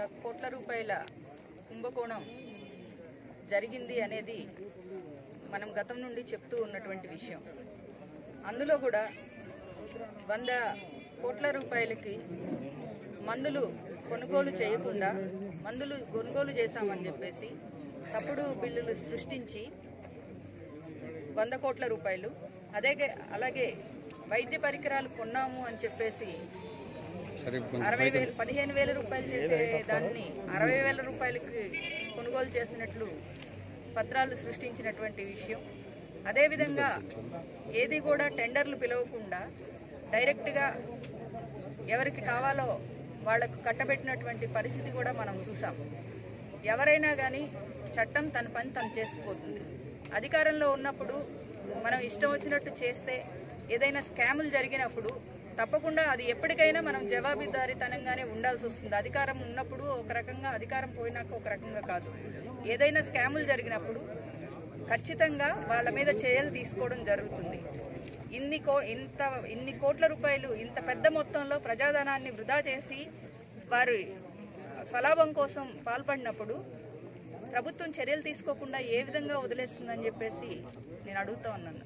కోట్ల రూపాయల కుంభకోణం జరిగింది అనేది మనం గతం నుండి చెప్తూ ఉన్నటువంటి విషయం అందులో కూడా వంద కోట్ల రూపాయలకి మందులు కొనుగోలు చేయకుండా మందులు కొనుగోలు చేశామని చెప్పేసి తప్పుడు బిల్లులు సృష్టించి వంద కోట్ల రూపాయలు అదే అలాగే వైద్య పరికరాలు కొన్నాము అని చెప్పేసి అరవై వేలు పదిహేను వేల రూపాయలు చేసే దాన్ని అరవై వేల రూపాయలకి కొనుగోలు చేసినట్లు పత్రాలు సృష్టించినటువంటి విషయం అదేవిధంగా ఏది కూడా టెండర్లు పిలవకుండా డైరెక్ట్గా ఎవరికి కావాలో వాళ్లకు కట్టబెట్టినటువంటి పరిస్థితి కూడా మనం చూసాం ఎవరైనా కానీ చట్టం తన పని తను చేసుకుపోతుంది అధికారంలో ఉన్నప్పుడు మనం ఇష్టం వచ్చినట్టు చేస్తే ఏదైనా స్కాములు జరిగినప్పుడు తప్పకుండా అది ఎప్పటికైనా మనం జవాబుదారీతనంగానే ఉండాల్సి వస్తుంది అధికారం ఉన్నప్పుడు ఒక రకంగా అధికారం పోయినాక ఒక రకంగా కాదు ఏదైనా స్కాములు జరిగినప్పుడు ఖచ్చితంగా వాళ్ళ మీద చర్యలు తీసుకోవడం జరుగుతుంది ఇన్ని కో ఇంత ఇన్ని కోట్ల రూపాయలు ఇంత పెద్ద మొత్తంలో ప్రజాధనాన్ని వృధా చేసి వారి స్వలాభం కోసం పాల్పడినప్పుడు ప్రభుత్వం చర్యలు తీసుకోకుండా ఏ విధంగా వదిలేస్తుందని చెప్పేసి నేను అడుగుతా ఉన్నాను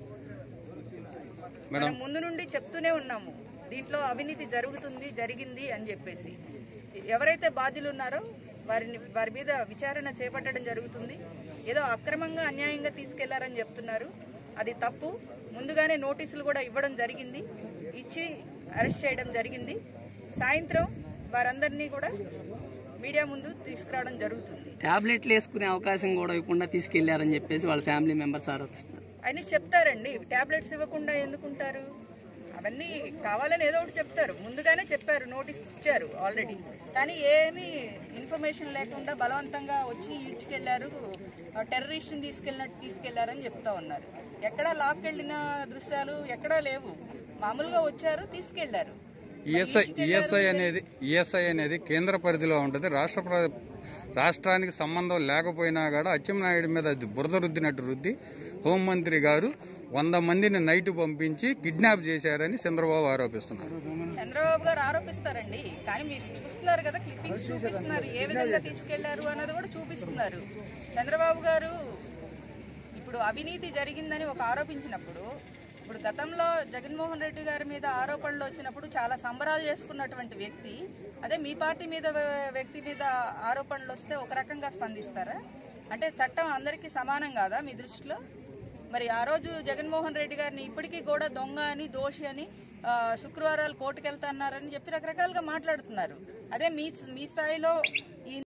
మనం ముందు నుండి చెప్తూనే ఉన్నాము దీంట్లో అవినీతి జరుగుతుంది జరిగింది అని చెప్పేసి ఎవరైతే బాధ్యులు ఉన్నారో వారిని వారి మీద విచారణ చేపట్టడం జరుగుతుంది ఏదో అక్రమంగా అన్యాయంగా తీసుకెళ్లారని చెప్తున్నారు అది తప్పు ముందుగానే నోటీసులు కూడా ఇవ్వడం జరిగింది ఇచ్చి అరెస్ట్ చేయడం జరిగింది సాయంత్రం వారందరినీ కూడా మీడియా ముందు తీసుకురావడం జరుగుతుంది టాబ్లెట్లు వేసుకునే అవకాశం కూడా ఇవ్వకుండా తీసుకెళ్లారని చెప్పేసి వాళ్ళ ఫ్యామిలీ మెంబర్స్ ఆరోపిస్తున్నారు అని చెప్తారండి టాబ్లెట్స్ ఇవ్వకుండా ఎందుకుంటారు అవన్నీ కావాలని ఏదో ఒకటి చెప్తారు ముందుగానే చెప్పారు నోటీస్ ఇచ్చారు ఆల్రెడీ కానీ ఏమీ ఇన్ఫర్మేషన్ లేకుండా బలవంతంగా వచ్చి ఇచ్చుకెళ్లారు టెర్రరిస్ట్ని తీసుకెళ్ళినట్టు తీసుకెళ్లారని చెప్తా ఉన్నారు ఎక్కడా లాక్కెళ్ళిన దృశ్యాలు ఎక్కడా లేవు మామూలుగా వచ్చారు తీసుకెళ్లారు ఈఎస్ఐ ఈఎస్ఐ అనేది ఈఎస్ఐ అనేది కేంద్ర పరిధిలో ఉంటుంది రాష్ట్ర ప్ర- రాష్ట్రానికి సంబంధం లేకపోయినా కూడా అచ్చెన్నాయుడు మీద అది బురద రుద్దినట్టు రుద్ది హోంమంత్రి గారు వంద మందిని నైట్ పంపించి కిడ్నాప్ చేశారని చంద్రబాబు ఆరోపిస్తున్నారు చంద్రబాబు గారు ఆరోపిస్తారండి కానీ మీరు చూస్తున్నారు కదా క్లిప్పింగ్స్ చూపిస్తున్నారు ఏ విధంగా తీసుకెళ్లారు అన్నది కూడా చూపిస్తున్నారు చంద్రబాబు గారు ఇప్పుడు అవినీతి జరిగిందని ఒక ఆరోపించినప్పుడు ఇప్పుడు గతంలో జగన్మోహన్ రెడ్డి గారి మీద ఆరోపణలు వచ్చినప్పుడు చాలా సంబరాలు చేసుకున్నటువంటి వ్యక్తి అదే మీ పార్టీ మీద వ్య- వ్యక్తి మీద ఆరోపణలు వస్తే ఒక రకంగా స్పందిస్తారా అంటే చట్టం అందరికీ సమానం కాదా మీ దృష్టిలో మరి ఆ రోజు జగన్మోహన్ రెడ్డి గారిని ఇప్పటికీ కూడా దొంగ అని దోషి అని ఆ, శుక్రవారాలు కోర్టుకు వెళ్తా అన్నారని చెప్పి రకరకాలుగా మాట్లాడుతున్నారు అదే మీ మీ స్థాయిలో ఈ